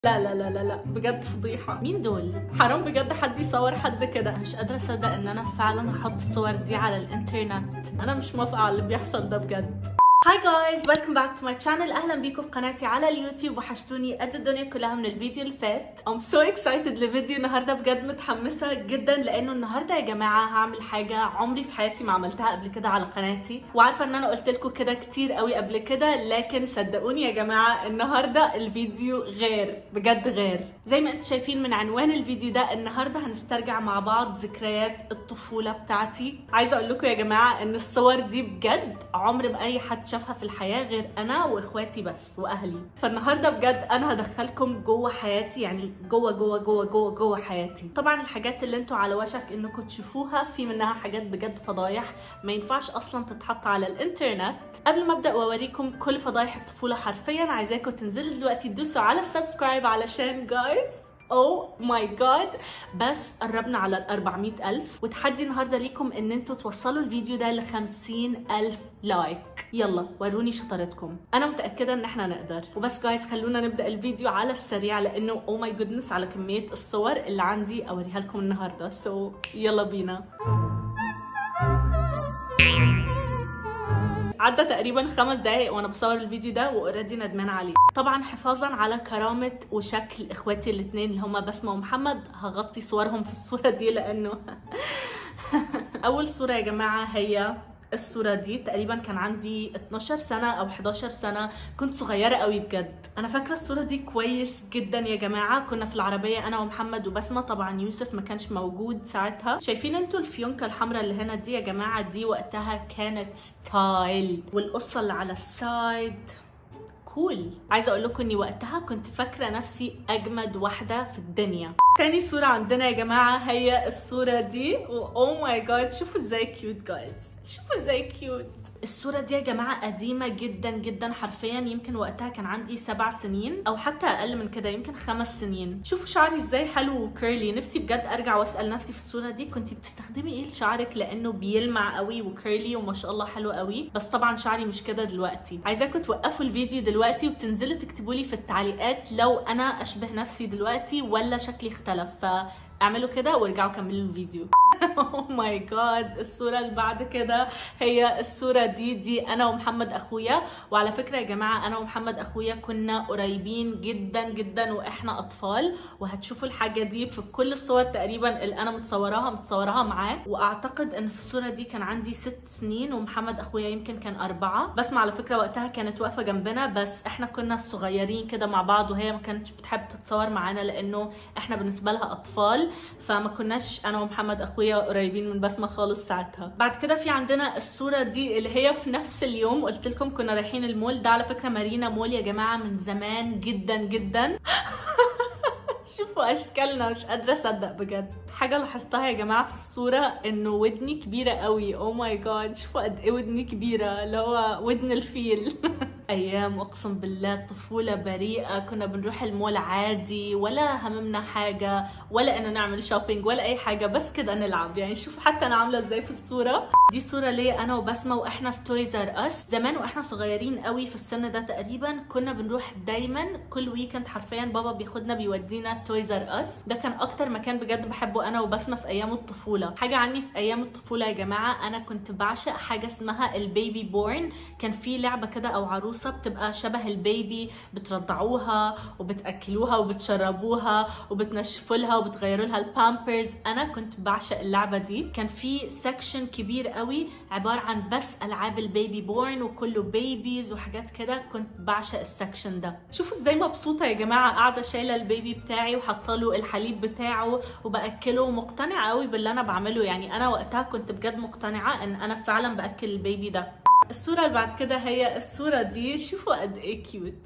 لا لا لا لا لا بجد فضيحة مين دول؟ حرام بجد حد يصور حد كده أنا مش قادرة أصدق إن أنا فعلا هحط الصور دي على الإنترنت أنا مش موافقة على اللي بيحصل ده بجد هاي جايز ويلكم باك تو ماي channel اهلا بيكم في قناتي على اليوتيوب وحشتوني قد الدنيا كلها من الفيديو اللي فات I'm so excited لفيديو النهارده بجد متحمسه جدا لانه النهارده يا جماعه هعمل حاجه عمري في حياتي ما عملتها قبل كده على قناتي وعارفه ان انا قلت لكم كده كتير قوي قبل كده لكن صدقوني يا جماعه النهارده الفيديو غير بجد غير زي ما انتم شايفين من عنوان الفيديو ده النهارده هنسترجع مع بعض ذكريات الطفوله بتاعتي عايزه اقول لكم يا جماعه ان الصور دي بجد عمر ما اي حد شافها في الحياه غير انا واخواتي بس واهلي فالنهارده بجد انا هدخلكم جوه حياتي يعني جوه جوه جوه جوه جوه حياتي طبعا الحاجات اللي انتوا على وشك انكم تشوفوها في منها حاجات بجد فضايح ما ينفعش اصلا تتحط على الانترنت قبل ما ابدا واوريكم كل فضايح الطفوله حرفيا عايزاكم تنزلوا دلوقتي تدوسوا على السبسكرايب علشان جايز او ماي جاد بس قربنا على ال 400 ألف وتحدي النهارده ليكم ان انتوا توصلوا الفيديو ده ل 50 ألف لايك يلا وروني شطارتكم انا متاكده ان احنا نقدر وبس جايز خلونا نبدا الفيديو على السريع لانه او ماي جودنس على كميه الصور اللي عندي اوريها لكم النهارده سو so, يلا بينا عدى تقريبا خمس دقايق وانا بصور الفيديو ده واوريدي ندمانه عليه طبعا حفاظا على كرامه وشكل اخواتي الاثنين اللي هما بسمه ومحمد هغطي صورهم في الصوره دي لانه اول صوره يا جماعه هي الصورة دي تقريبا كان عندي 12 سنة أو 11 سنة كنت صغيرة قوي بجد أنا فاكرة الصورة دي كويس جدا يا جماعة كنا في العربية أنا ومحمد وبسمة طبعا يوسف ما كانش موجود ساعتها شايفين انتوا الفيونكة الحمراء اللي هنا دي يا جماعة دي وقتها كانت ستايل والقصة اللي على السايد كول عايزه اقول لكم اني وقتها كنت فاكره نفسي اجمد واحده في الدنيا تاني صوره عندنا يا جماعه هي الصوره دي واو ماي جاد شوفوا ازاي كيوت جايز شوفوا ازاي كيوت الصورة دي يا جماعة قديمة جدا جدا حرفيا يمكن وقتها كان عندي سبع سنين أو حتى أقل من كده يمكن خمس سنين شوفوا شعري ازاي حلو وكيرلي نفسي بجد أرجع وأسأل نفسي في الصورة دي كنت بتستخدمي ايه لشعرك لأنه بيلمع قوي وكيرلي وما شاء الله حلو قوي بس طبعا شعري مش كده دلوقتي عايزاكم توقفوا الفيديو دلوقتي وتنزلوا تكتبوا لي في التعليقات لو أنا أشبه نفسي دلوقتي ولا شكلي اختلف ف اعملوا كده وارجعوا كملوا الفيديو اوه ماي جاد الصوره اللي بعد كده هي الصوره دي دي انا ومحمد اخويا وعلى فكره يا جماعه انا ومحمد اخويا كنا قريبين جدا جدا واحنا اطفال وهتشوفوا الحاجه دي في كل الصور تقريبا اللي انا متصوراها متصوراها معاه واعتقد ان في الصوره دي كان عندي ست سنين ومحمد اخويا يمكن كان اربعه بسمة على فكره وقتها كانت واقفه جنبنا بس احنا كنا صغيرين كده مع بعض وهي ما كانتش بتحب تتصور معانا لانه احنا بالنسبه لها اطفال فما كناش انا ومحمد اخويا قريبين من بسمه خالص ساعتها بعد كده في عندنا الصوره دي اللي هي في نفس اليوم قلت لكم كنا رايحين المول ده على فكره مارينا مول يا جماعه من زمان جدا جدا شوفوا اشكالنا مش قادره اصدق بجد حاجه لاحظتها يا جماعه في الصوره انه ودني كبيره قوي او ماي جاد شوفوا قد ايه ودني كبيره اللي هو ودن الفيل ايام اقسم بالله طفوله بريئه كنا بنروح المول عادي ولا هممنا حاجه ولا انه نعمل شوبينج ولا اي حاجه بس كده نلعب يعني شوفوا حتى انا عامله ازاي في الصوره دي صوره ليا انا وبسمه واحنا في تويز ار اس زمان واحنا صغيرين قوي في السن ده تقريبا كنا بنروح دايما كل ويكند حرفيا بابا بياخدنا بيودينا تويز ار اس ده كان اكتر مكان بجد بحبه انا وبسمه في ايام الطفوله حاجه عني في ايام الطفوله يا جماعه انا كنت بعشق حاجه اسمها البيبي بورن كان في لعبه كده او عروسه بتبقى شبه البيبي بترضعوها وبتاكلوها وبتشربوها وبتنشفوا لها وبتغيروا لها البامبرز انا كنت بعشق اللعبه دي كان في سكشن كبير قوي عباره عن بس العاب البيبي بورن وكله بيبيز وحاجات كده كنت بعشق السكشن ده شوفوا ازاي مبسوطه يا جماعه قاعده شايله البيبي بتاعي وحاطه له الحليب بتاعه وباكله ومقتنعه قوي باللي انا بعمله يعني انا وقتها كنت بجد مقتنعه ان انا فعلا باكل البيبي ده الصورة اللي بعد كده هي الصورة دي شوفوا قد ايه كيوت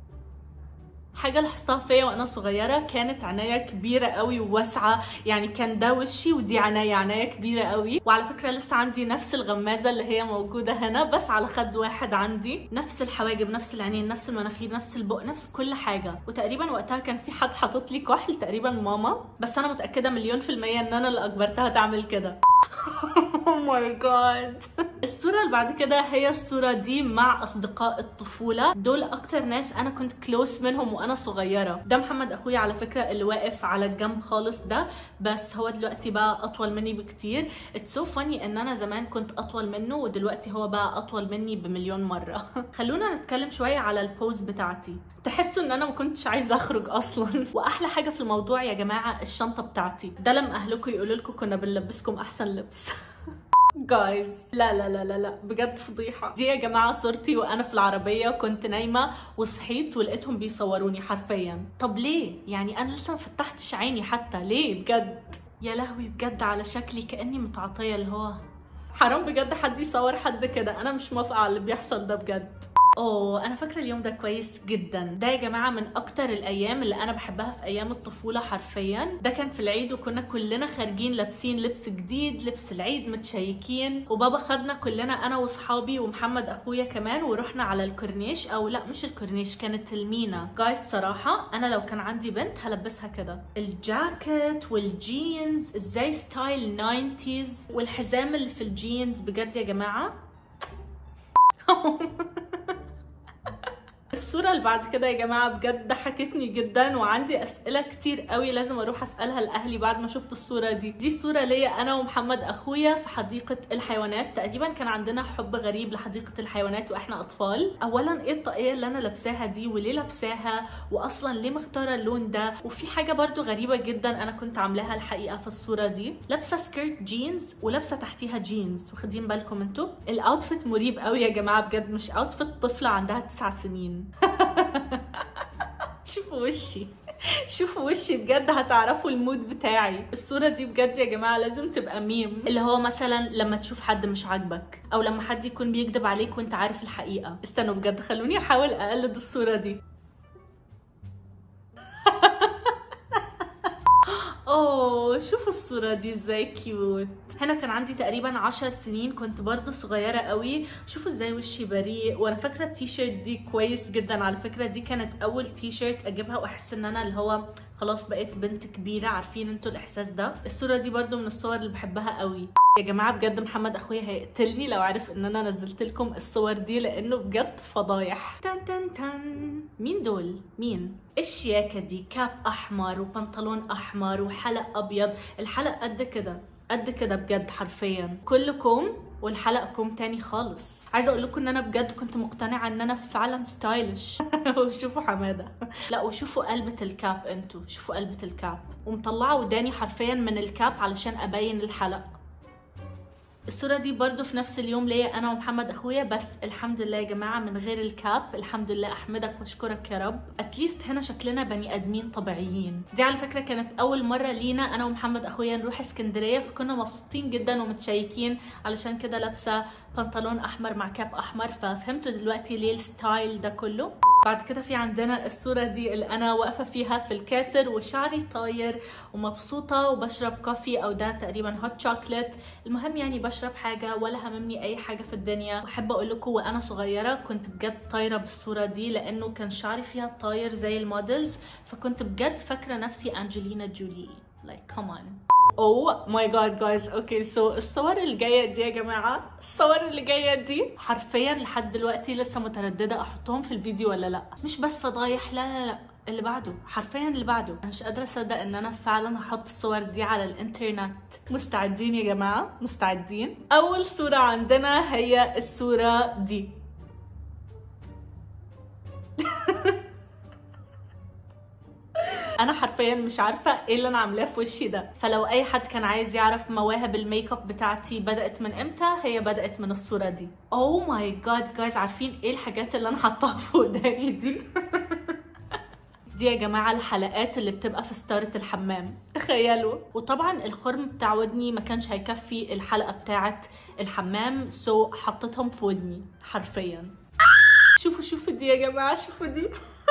حاجه لاحظتها فيا وانا صغيره كانت عناية كبيره قوي وواسعه يعني كان ده وشي ودي عناية عناية كبيره قوي وعلى فكره لسه عندي نفس الغمازه اللي هي موجوده هنا بس على خد واحد عندي نفس الحواجب نفس العينين نفس المناخير نفس البق نفس كل حاجه وتقريبا وقتها كان في حد حاطط لي كحل تقريبا ماما بس انا متاكده مليون في الميه ان انا اللي اجبرتها تعمل كده oh my god الصورة اللي بعد كده هي الصورة دي مع أصدقاء الطفولة دول أكتر ناس أنا كنت كلوس منهم وأنا صغيرة ده محمد أخويا على فكرة اللي واقف على الجنب خالص ده بس هو دلوقتي بقى أطول مني بكتير اتس سو فاني إن أنا زمان كنت أطول منه ودلوقتي هو بقى أطول مني بمليون مرة خلونا نتكلم شوية على البوز بتاعتي تحسوا ان انا ما كنتش عايزه اخرج اصلا واحلى حاجه في الموضوع يا جماعه الشنطه بتاعتي ده لما اهلكم يقولوا لكم كنا بنلبسكم احسن لبس جايز لا لا لا لا لا بجد فضيحة دي يا جماعة صورتي وأنا في العربية كنت نايمة وصحيت ولقيتهم بيصوروني حرفيا طب ليه؟ يعني أنا لسه ما فتحتش عيني حتى ليه بجد؟ يا لهوي بجد على شكلي كأني متعاطية اللي هو حرام بجد حد يصور حد كده أنا مش موافقة على اللي بيحصل ده بجد اوه انا فاكره اليوم ده كويس جدا ده يا جماعه من اكتر الايام اللي انا بحبها في ايام الطفوله حرفيا ده كان في العيد وكنا كلنا خارجين لابسين لبس جديد لبس العيد متشيكين وبابا خدنا كلنا انا واصحابي ومحمد اخويا كمان ورحنا على الكورنيش او لا مش الكورنيش كانت المينا جايز صراحه انا لو كان عندي بنت هلبسها كده الجاكيت والجينز ازاي ستايل 90s والحزام اللي في الجينز بجد يا جماعه الصورة اللي بعد كده يا جماعة بجد ضحكتني جدا وعندي أسئلة كتير قوي لازم أروح أسألها لأهلي بعد ما شفت الصورة دي دي صورة ليا أنا ومحمد أخويا في حديقة الحيوانات تقريبا كان عندنا حب غريب لحديقة الحيوانات وإحنا أطفال أولا إيه الطاقية اللي أنا لابساها دي وليه لابساها وأصلا ليه مختارة اللون ده وفي حاجة برضو غريبة جدا أنا كنت عاملاها الحقيقة في الصورة دي لابسة سكيرت جينز ولابسة تحتيها جينز واخدين بالكم انتوا الأوتفيت مريب قوي يا جماعة بجد مش أوتفيت طفلة عندها تسع سنين شوفوا وشي شوفوا وشي بجد هتعرفوا المود بتاعي الصورة دي بجد يا جماعة لازم تبقى ميم اللي هو مثلا لما تشوف حد مش عاجبك او لما حد يكون بيكذب عليك وانت عارف الحقيقة استنوا بجد خلوني احاول اقلد الصورة دي اوه شوفوا الصورة دي ازاي كيوت هنا كان عندي تقريبا عشر سنين كنت برضو صغيرة قوي شوفوا ازاي وشي بريء وانا فاكرة التيشيرت دي كويس جدا على فكرة دي كانت اول تيشيرت اجيبها واحس ان انا اللي هو خلاص بقيت بنت كبيرة عارفين انتوا الاحساس ده الصورة دي برضو من الصور اللي بحبها قوي يا جماعة بجد محمد اخويا هيقتلني لو عارف ان انا نزلت لكم الصور دي لانه بجد فضايح تن تن تن مين دول مين الشياكة دي كاب احمر وبنطلون احمر وحلق ابيض الحلق قد كده قد كده بجد حرفيا كل كوم والحلق كوم تاني خالص عايزه اقول لكم ان انا بجد كنت مقتنعه ان انا فعلا ستايلش وشوفوا حماده لا وشوفوا قلبه الكاب انتوا شوفوا قلبه الكاب ومطلعه وداني حرفيا من الكاب علشان ابين الحلق الصورة دي برضو في نفس اليوم ليا أنا ومحمد أخويا بس الحمد لله يا جماعة من غير الكاب الحمد لله أحمدك وأشكرك يا رب أتليست هنا شكلنا بني آدمين طبيعيين دي على فكرة كانت أول مرة لينا أنا ومحمد أخويا نروح اسكندرية فكنا مبسوطين جدا ومتشيكين علشان كده لابسة بنطلون أحمر مع كاب أحمر ففهمتوا دلوقتي ليه الستايل ده كله بعد كده في عندنا الصورة دي اللي أنا واقفة فيها في الكاسر وشعري طاير ومبسوطة وبشرب كوفي أو ده تقريبا هوت شوكليت المهم يعني بشرب حاجة ولا هممني أي حاجة في الدنيا وأحب أقول لكم وأنا صغيرة كنت بجد طايرة بالصورة دي لأنه كان شعري فيها طاير زي المودلز فكنت بجد فاكرة نفسي أنجلينا جولي like come on اوه ماي جاد جايز اوكي سو الصور اللي جايه دي يا جماعه الصور اللي جايه دي حرفيا لحد دلوقتي لسه متردده احطهم في الفيديو ولا لا مش بس فضايح لا لا لا اللي بعده حرفيا اللي بعده انا مش قادره اصدق ان انا فعلا هحط الصور دي على الانترنت مستعدين يا جماعه مستعدين اول صوره عندنا هي الصوره دي انا حرفيا مش عارفه ايه اللي انا عاملاه في وشي ده فلو اي حد كان عايز يعرف مواهب الميك اب بتاعتي بدات من امتى هي بدات من الصوره دي اوه ماي جاد جايز عارفين ايه الحاجات اللي انا حطاها في وداني دي دي يا جماعة الحلقات اللي بتبقى في ستارة الحمام تخيلوا وطبعا الخرم بتاع ودني ما كانش هيكفي الحلقة بتاعة الحمام سو حطيتهم في ودني حرفيا شوفوا شوفوا دي يا جماعة شوفوا دي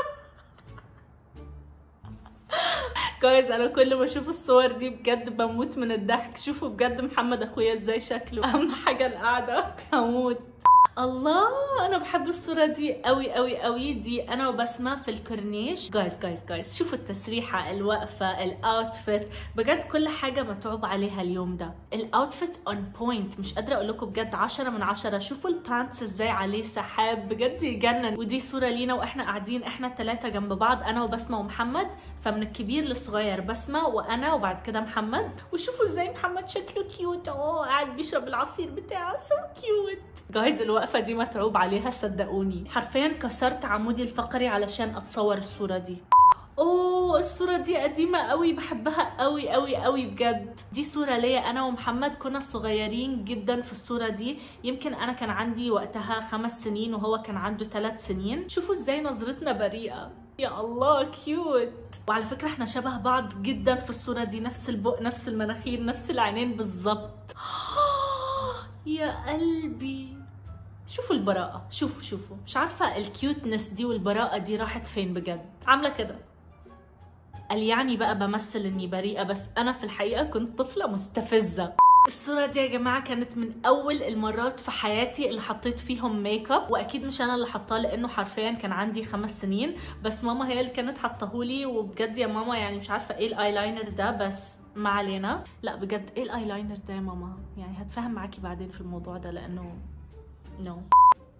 جايز انا كل ما اشوف الصور دي بجد بموت من الضحك شوفوا بجد محمد اخويا ازاي شكله اهم حاجه القعده هموت الله انا بحب الصوره دي قوي قوي قوي دي انا وبسمه في الكورنيش جايز جايز جايز شوفوا التسريحه الوقفه الاوتفيت بجد كل حاجه متعوب عليها اليوم ده الاوتفيت اون بوينت مش قادره اقول لكم بجد 10 من 10 شوفوا البانتس ازاي عليه سحاب بجد يجنن ودي صوره لينا واحنا قاعدين احنا الثلاثه جنب بعض انا وبسمه ومحمد فمن الكبير للصغير بسمه وانا وبعد كده محمد وشوفوا ازاي محمد شكله كيوت اهو قاعد بيشرب العصير بتاعه سو كيوت جايز الوقفه دي متعوب عليها صدقوني حرفيا كسرت عمودي الفقري علشان اتصور الصوره دي اوه الصورة دي قديمة قوي بحبها قوي قوي قوي بجد دي صورة ليا انا ومحمد كنا صغيرين جدا في الصورة دي يمكن انا كان عندي وقتها خمس سنين وهو كان عنده ثلاث سنين شوفوا ازاي نظرتنا بريئة يا الله كيوت وعلى فكرة احنا شبه بعض جدا في الصورة دي نفس البق نفس المناخير نفس العينين بالظبط يا قلبي شوفوا البراءة شوفوا شوفوا مش عارفة الكيوتنس دي والبراءة دي راحت فين بجد عاملة كده قال يعني بقى بمثل اني بريئة بس انا في الحقيقة كنت طفلة مستفزة الصورة دي يا جماعة كانت من أول المرات في حياتي اللي حطيت فيهم ميك اب وأكيد مش أنا اللي حطاه لأنه حرفيا كان عندي خمس سنين بس ماما هي اللي كانت حطاهولي وبجد يا ماما يعني مش عارفة إيه الأيلاينر ده بس ما علينا لا بجد إيه الأيلاينر ده يا ماما يعني هتفهم معاكي بعدين في الموضوع ده لأنه نو no.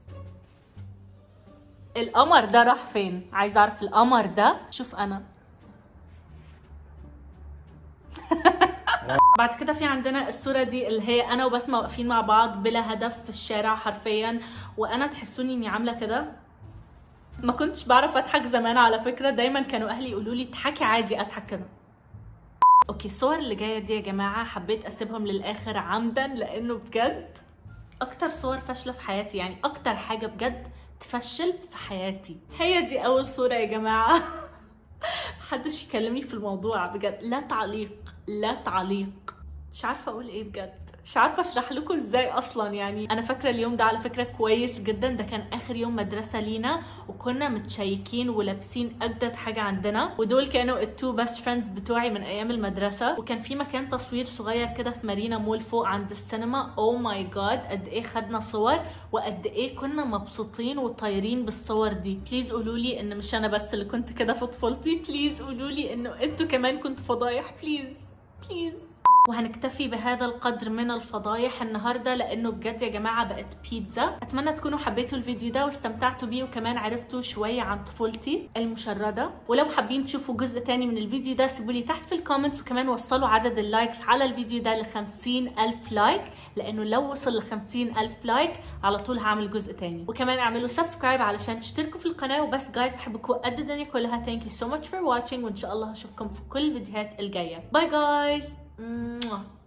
القمر ده راح فين عايزه اعرف القمر ده شوف انا بعد كده في عندنا الصوره دي اللي هي انا وبسمه واقفين مع بعض بلا هدف في الشارع حرفيا وانا تحسوني اني عامله كده ما كنتش بعرف اضحك زمان على فكره دايما كانوا اهلي يقولوا لي اضحكي عادي اضحك كده اوكي الصور اللي جايه دي يا جماعه حبيت اسيبهم للاخر عمدا لانه بجد اكتر صور فاشله في حياتي يعني اكتر حاجه بجد تفشل في حياتي هي دي اول صوره يا جماعه محدش يكلمني في الموضوع بجد لا تعليق لا تعليق مش عارفه اقول ايه بجد مش عارفه اشرح لكم ازاي اصلا يعني انا فاكره اليوم ده على فكره كويس جدا ده كان اخر يوم مدرسه لينا وكنا متشيكين ولابسين اجدد حاجه عندنا ودول كانوا التو بيست فريندز بتوعي من ايام المدرسه وكان في مكان تصوير صغير كده في مارينا مول فوق عند السينما او ماي جاد قد ايه خدنا صور وقد ايه كنا مبسوطين وطايرين بالصور دي بليز قولوا لي ان مش انا بس اللي كنت كده في طفولتي بليز قولوا لي انه انتوا كمان كنتوا فضايح بليز بليز وهنكتفي بهذا القدر من الفضايح النهارده لانه بجد يا جماعه بقت بيتزا اتمنى تكونوا حبيتوا الفيديو ده واستمتعتوا بيه وكمان عرفتوا شويه عن طفولتي المشرده ولو حابين تشوفوا جزء تاني من الفيديو ده سيبوا لي تحت في الكومنتس وكمان وصلوا عدد اللايكس على الفيديو ده ل 50000 لايك لانه لو وصل ل 50000 لايك على طول هعمل جزء تاني وكمان اعملوا سبسكرايب علشان تشتركوا في القناه وبس جايز بحبكم قد الدنيا كلها ثانك يو سو ماتش فور واتشنج وان شاء الله هشوفكم في كل الفيديوهات الجايه باي جايز Mwah.